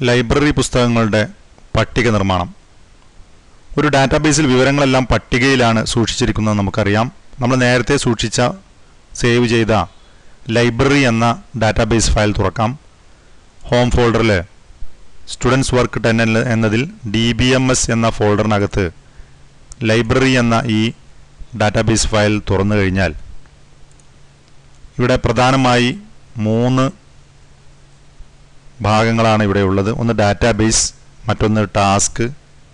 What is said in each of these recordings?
library പുസ്തകങ്ങളുടെ പട്ടിക നിർമ്മാണം ഒരു ഡാറ്റാബേസിൽ വിവരങ്ങളെല്ലാം പട്ടികയിലാണ് സൂക്ഷിച്ചിരിക്കുന്നത് നമുക്കറിയാം നമ്മൾ നേരത്തെ സൂക്ഷിച്ച സേവ് ചെയ്ത ലൈബ്രറി എന്ന ഡാറ്റാബേസ് ഫയൽ തുറക്കാം ഹോം ഫോൾഡറിൽ സ്റ്റുഡൻസ് വർക്ക് ടെൻ എന്നതിൽ ഡി ബി എം എസ് എന്ന ഫോൾഡറിനകത്ത് ലൈബ്രറി എന്ന ഈ ഡാറ്റാബേസ് ഫയൽ തുറന്നു കഴിഞ്ഞാൽ ഇവിടെ പ്രധാനമായി മൂന്ന് ഭാഗങ്ങളാണ് ഇവിടെ ഉള്ളത് ഒന്ന് ഡാറ്റാബേസ് മറ്റൊന്ന് ടാസ്ക്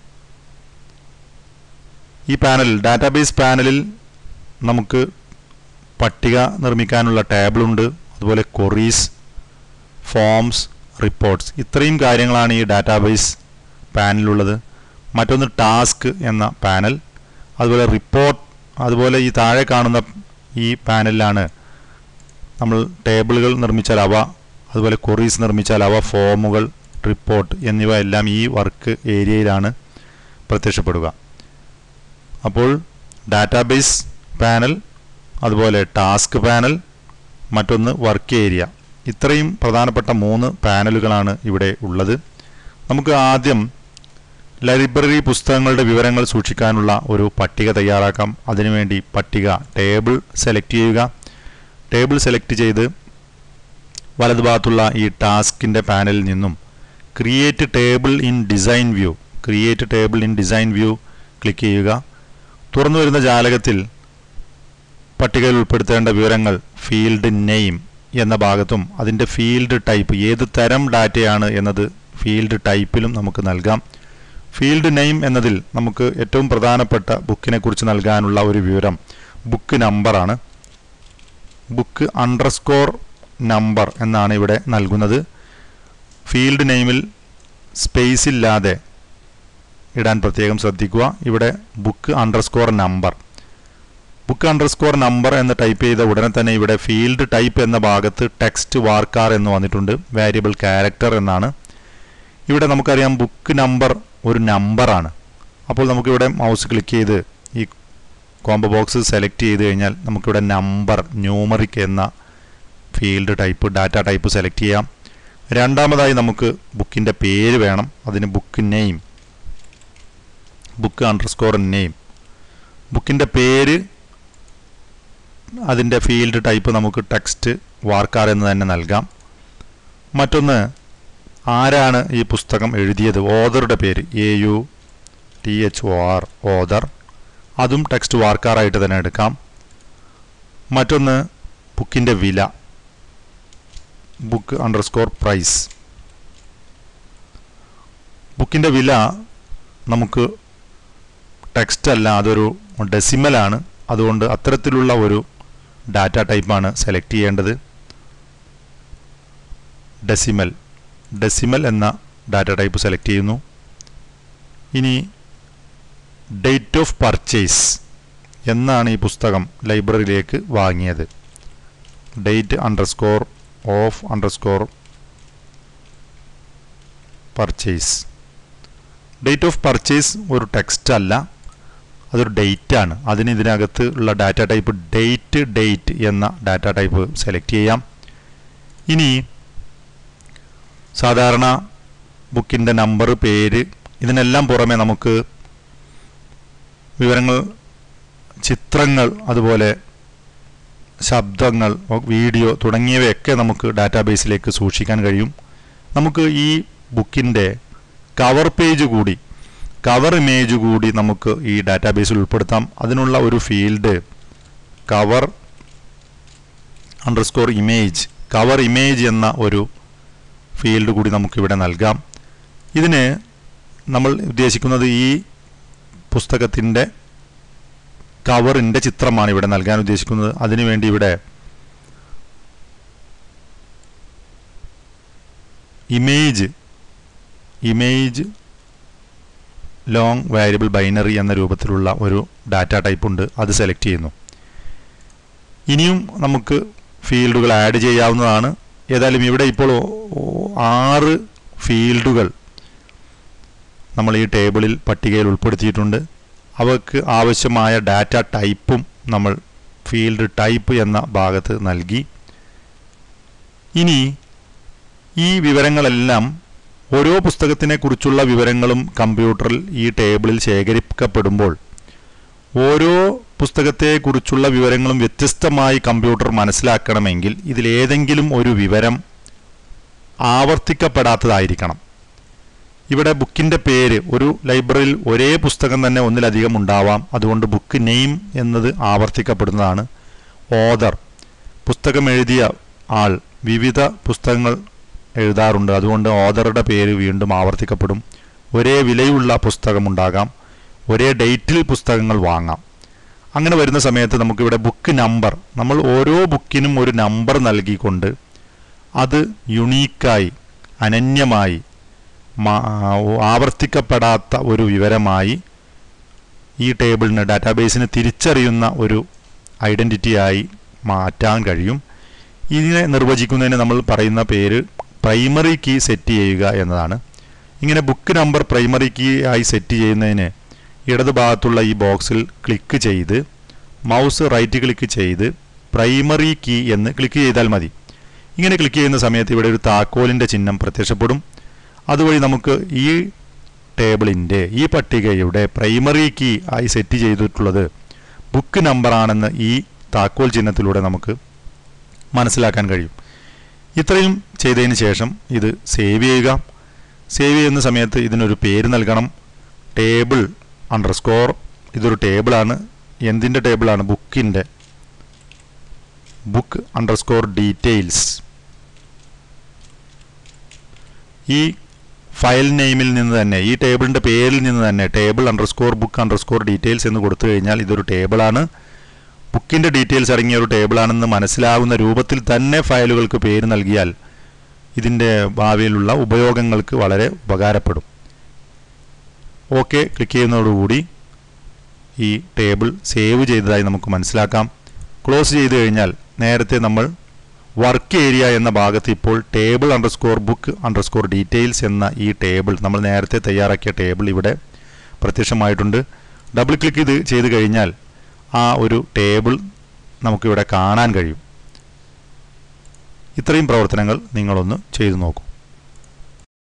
ഈ പാനലിൽ ഡാറ്റാബേസ് പാനലിൽ നമുക്ക് പട്ടിക നിർമ്മിക്കാനുള്ള ടേബിളുണ്ട് അതുപോലെ കൊറീസ് ഫോംസ് റിപ്പോർട്ട്സ് ഇത്രയും കാര്യങ്ങളാണ് ഈ ഡാറ്റാബേസ് പാനലിലുള്ളത് മറ്റൊന്ന് ടാസ്ക് എന്ന പാനൽ അതുപോലെ റിപ്പോർട്ട് അതുപോലെ ഈ താഴെ കാണുന്ന ഈ പാനലിലാണ് നമ്മൾ ടേബിളുകൾ നിർമ്മിച്ചാൽ അവ അതുപോലെ കൊറീസ് നിർമ്മിച്ചാൽ അവ ഫോമുകൾ റിപ്പോർട്ട് എന്നിവ എല്ലാം ഈ വർക്ക് ഏരിയയിലാണ് പ്രത്യക്ഷപ്പെടുക അപ്പോൾ ഡാറ്റാബേസ് പാനൽ അതുപോലെ ടാസ്ക് പാനൽ മറ്റൊന്ന് വർക്ക് ഏരിയ ഇത്രയും പ്രധാനപ്പെട്ട മൂന്ന് പാനലുകളാണ് ഇവിടെ ഉള്ളത് നമുക്ക് ആദ്യം ലൈബ്രറി പുസ്തകങ്ങളുടെ വിവരങ്ങൾ സൂക്ഷിക്കാനുള്ള ഒരു പട്ടിക തയ്യാറാക്കാം അതിനുവേണ്ടി പട്ടിക ടേബിൾ സെലക്ട് ചെയ്യുക ടേബിൾ സെലക്ട് ചെയ്ത് വലതുഭാഗത്തുള്ള ഈ ടാസ്കിൻ്റെ പാനലിൽ നിന്നും create table in design view create table in design view click ചെയ്യുക തുറന്നു വരുന്ന ജാലകത്തിൽ പട്ടികയിൽ ഉൾപ്പെടുത്തേണ്ട വിവരങ്ങൾ ഫീൽഡ് നെയിം എന്ന ഭാഗത്തും അതിൻ്റെ ഫീൽഡ് ടൈപ്പ് ഏത് തരം ഡാറ്റയാണ് എന്നത് ഫീൽഡ് ടൈപ്പിലും നമുക്ക് നൽകാം ഫീൽഡ് നെയിം എന്നതിൽ നമുക്ക് ഏറ്റവും പ്രധാനപ്പെട്ട ബുക്കിനെ കുറിച്ച് നൽകാനുള്ള ഒരു വിവരം ബുക്ക് നമ്പറാണ് ബുക്ക് അണ്ടർസ്കോർ നമ്പർ എന്നാണ് ഇവിടെ നൽകുന്നത് ഫീൽഡ് നെയിമിൽ സ്പേസ് ഇല്ലാതെ ഇടാൻ പ്രത്യേകം ശ്രദ്ധിക്കുക ഇവിടെ book underscore number book underscore number എന്ന് ടൈപ്പ് ചെയ്ത ഉടനെ തന്നെ ഇവിടെ ഫീൽഡ് ടൈപ്പ് എന്ന ഭാഗത്ത് ടെക്സ്റ്റ് വാർക്കാർ എന്ന് വന്നിട്ടുണ്ട് വാരിയബിൾ ക്യാരക്ടർ എന്നാണ് ഇവിടെ നമുക്കറിയാം ബുക്ക് നമ്പർ ഒരു നമ്പറാണ് അപ്പോൾ നമുക്കിവിടെ മൗസ് ക്ലിക്ക് ചെയ്ത് ഈ കോംബോ ബോക്സ് സെലക്ട് ചെയ്ത് കഴിഞ്ഞാൽ നമുക്കിവിടെ നമ്പർ ന്യൂമറിക് എന്ന field type data type select ചെയ്യാം രണ്ടാമതായി നമുക്ക് ബുക്കിൻ്റെ പേര് വേണം അതിന് book name book underscore name ബുക്കിൻ്റെ പേര് അതിൻ്റെ ഫീൽഡ് ടൈപ്പ് നമുക്ക് ടെക്സ്റ്റ് വാർക്കാർ എന്ന് തന്നെ നൽകാം മറ്റൊന്ന് ആരാണ് ഈ പുസ്തകം എഴുതിയത് ഓദറുടെ പേര് A U T H O R author അതും ടെക്സ്റ്റ് വാർക്കാറായിട്ട് തന്നെ എടുക്കാം മറ്റൊന്ന് ബുക്കിൻ്റെ വില ബുക്ക് അണ്ടർസ്കോർ പ്രൈസ് ബുക്കിൻ്റെ വില നമുക്ക് ടെക്സ്റ്റ് അല്ല അതൊരു ഡെസിമലാണ് അതുകൊണ്ട് അത്തരത്തിലുള്ള ഒരു ഡാറ്റ ടൈപ്പാണ് സെലക്ട് ചെയ്യേണ്ടത് ഡെസിമൽ ഡെസിമൽ എന്ന ഡാറ്റ ടൈപ്പ് സെലക്ട് ചെയ്യുന്നു ഇനി ഡേറ്റ് ഓഫ് പർച്ചേസ് എന്നാണ് ഈ പുസ്തകം ലൈബ്രറിയിലേക്ക് വാങ്ങിയത് date underscore of underscore purchase date of purchase ഒരു ടെക്സ്റ്റ് അല്ല അതൊരു ഡേറ്റ് ആണ് അതിന് ഇതിനകത്ത് ഉള്ള ഡാറ്റ ടൈപ്പ് ഡേറ്റ് ഡേറ്റ് എന്ന ഡാറ്റ ടൈപ്പ് സെലക്ട് ചെയ്യാം ഇനി സാധാരണ ബുക്കിൻ്റെ നമ്പർ പേര് ഇതിനെല്ലാം പുറമെ നമുക്ക് വിവരങ്ങൾ ചിത്രങ്ങൾ അതുപോലെ ശബ്ദങ്ങൾ വീഡിയോ തുടങ്ങിയവയൊക്കെ നമുക്ക് ഡാറ്റാബേസിലേക്ക് സൂക്ഷിക്കാൻ കഴിയും നമുക്ക് ഈ ബുക്കിൻ്റെ കവർ പേജ് കൂടി കവർ ഇമേജ് കൂടി നമുക്ക് ഈ ഡാറ്റാബേസിൽ ഉൾപ്പെടുത്താം അതിനുള്ള ഒരു field cover underscore image cover image എന്ന ഒരു ഫീൽഡ് കൂടി നമുക്കിവിടെ നൽകാം ഇതിന് നമ്മൾ ഉദ്ദേശിക്കുന്നത് ഈ പുസ്തകത്തിൻ്റെ കവറിൻ്റെ ചിത്രമാണ് ഇവിടെ നൽകാൻ ഉദ്ദേശിക്കുന്നത് അതിനുവേണ്ടി ഇവിടെ image image long variable binary എന്ന രൂപത്തിലുള്ള ഒരു ഡാറ്റ ടൈപ്പ് ഉണ്ട് അത് സെലക്ട് ചെയ്യുന്നു ഇനിയും നമുക്ക് ഫീൽഡുകൾ ആഡ് ചെയ്യാവുന്നതാണ് ഏതായാലും ഇവിടെ ഇപ്പോൾ ആറ് ഫീൽഡുകൾ നമ്മൾ ഈ ടേബിളിൽ പട്ടികയിൽ ഉൾപ്പെടുത്തിയിട്ടുണ്ട് അവർക്ക് ആവശ്യമായ ഡാറ്റ ടൈപ്പും നമ്മൾ ഫീൽഡ് ടൈപ്പ് എന്ന ഭാഗത്ത് നൽകി ഇനി ഈ വിവരങ്ങളെല്ലാം ഓരോ പുസ്തകത്തിനെ കുറിച്ചുള്ള വിവരങ്ങളും കമ്പ്യൂട്ടറിൽ ഈ ടേബിളിൽ ശേഖരിക്കപ്പെടുമ്പോൾ ഓരോ പുസ്തകത്തെക്കുറിച്ചുള്ള വിവരങ്ങളും വ്യത്യസ്തമായി കമ്പ്യൂട്ടർ മനസ്സിലാക്കണമെങ്കിൽ ഇതിലേതെങ്കിലും ഒരു വിവരം ആവർത്തിക്കപ്പെടാത്തതായിരിക്കണം ഇവിടെ ബുക്കിൻ്റെ പേര് ഒരു ലൈബ്രറിയിൽ ഒരേ പുസ്തകം തന്നെ ഒന്നിലധികം ഉണ്ടാവാം അതുകൊണ്ട് ബുക്ക് നെയിം എന്നത് ആവർത്തിക്കപ്പെടുന്നതാണ് ഓദർ പുസ്തകം എഴുതിയ ആൾ വിവിധ പുസ്തകങ്ങൾ എഴുതാറുണ്ട് അതുകൊണ്ട് ഓദറുടെ പേര് വീണ്ടും ആവർത്തിക്കപ്പെടും ഒരേ വിലയുള്ള പുസ്തകമുണ്ടാകാം ഒരേ ഡേറ്റിൽ പുസ്തകങ്ങൾ വാങ്ങാം അങ്ങനെ വരുന്ന സമയത്ത് നമുക്കിവിടെ ബുക്ക് നമ്പർ നമ്മൾ ഓരോ ബുക്കിനും ഒരു നമ്പർ നൽകിക്കൊണ്ട് അത് യുണീക്കായി അനന്യമായി മാ- ആവർത്തിക്കപ്പെടാത്ത ഒരു വിവരമായി ഈ ടേബിളിന് ഡാറ്റാബേസിന് തിരിച്ചറിയുന്ന ഒരു ഐഡൻറ്റിറ്റിയായി മാറ്റാൻ കഴിയും ഇതിനെ നിർവചിക്കുന്നതിന് നമ്മൾ പറയുന്ന പേര് പ്രൈമറി കീ സെറ്റ് ചെയ്യുക എന്നതാണ് ഇങ്ങനെ ബുക്ക് നമ്പർ പ്രൈമറി കീ ആയി സെറ്റ് ചെയ്യുന്നതിന് ഇടത് ഭാഗത്തുള്ള ഈ ബോക്സിൽ ക്ലിക്ക് ചെയ്ത് മൗസ് റൈറ്റ് ക്ലിക്ക് ചെയ്ത് പ്രൈമറി കീ എന്ന് ക്ലിക്ക് ചെയ്താൽ മതി ഇങ്ങനെ ക്ലിക്ക് ചെയ്യുന്ന സമയത്ത് ഇവിടെ ഒരു താക്കോലിൻ്റെ ചിഹ്നം പ്രത്യക്ഷപ്പെടും അതുവഴി നമുക്ക് ഈ ടേബിളിൻ്റെ ഈ പട്ടികയുടെ പ്രൈമറി കീ ആയി സെറ്റ് ചെയ്തിട്ടുള്ളത് ബുക്ക് നമ്പറാണെന്ന് ഈ താക്കോൽ ചിഹ്നത്തിലൂടെ നമുക്ക് മനസ്സിലാക്കാൻ കഴിയും ഇത്രയും ചെയ്തതിന് ശേഷം ഇത് സേവ് ചെയ്യുക സേവ് ചെയ്യുന്ന സമയത്ത് ഇതിനൊരു പേര് നൽകണം ടേബിൾ അണ്ടർസ്കോർ ഇതൊരു ടേബിളാണ് എന്തിൻ്റെ ടേബിളാണ് ബുക്കിൻ്റെ ബുക്ക് അണ്ടർസ്കോർ ഡീറ്റെയിൽസ് ഈ ഫയൽ നെയിമിൽ നിന്ന് തന്നെ ഈ ടേബിളിൻ്റെ പേരിൽ നിന്ന് തന്നെ table underscore book underscore details എന്ന് കൊടുത്തു കഴിഞ്ഞാൽ ഇതൊരു ടേബിളാണ് ബുക്കിൻ്റെ ഡീറ്റെയിൽസ് അടങ്ങിയ ഒരു ടേബിളാണെന്ന് മനസ്സിലാവുന്ന രൂപത്തിൽ തന്നെ ഫയലുകൾക്ക് പേര് നൽകിയാൽ ഇതിൻ്റെ ഭാവിയിലുള്ള ഉപയോഗങ്ങൾക്ക് വളരെ ഉപകാരപ്പെടും ഓക്കെ ക്ലിക്ക് ചെയ്യുന്നതോടുകൂടി ഈ ടേബിൾ സേവ് ചെയ്തതായി നമുക്ക് മനസ്സിലാക്കാം ക്ലോസ് ചെയ്ത് കഴിഞ്ഞാൽ നേരത്തെ നമ്മൾ വർക്ക് ഏരിയ എന്ന ഭാഗത്ത് ഇപ്പോൾ table underscore book underscore details എന്ന ഈ ടേബിൾ നമ്മൾ നേരത്തെ തയ്യാറാക്കിയ ടേബിൾ ഇവിടെ പ്രത്യക്ഷമായിട്ടുണ്ട് ഡബിൾ ക്ലിക്ക് ഇത് ചെയ്ത് കഴിഞ്ഞാൽ ആ ഒരു ടേബിൾ നമുക്കിവിടെ കാണാൻ കഴിയും ഇത്രയും പ്രവർത്തനങ്ങൾ നിങ്ങളൊന്ന് ചെയ്തു നോക്കൂ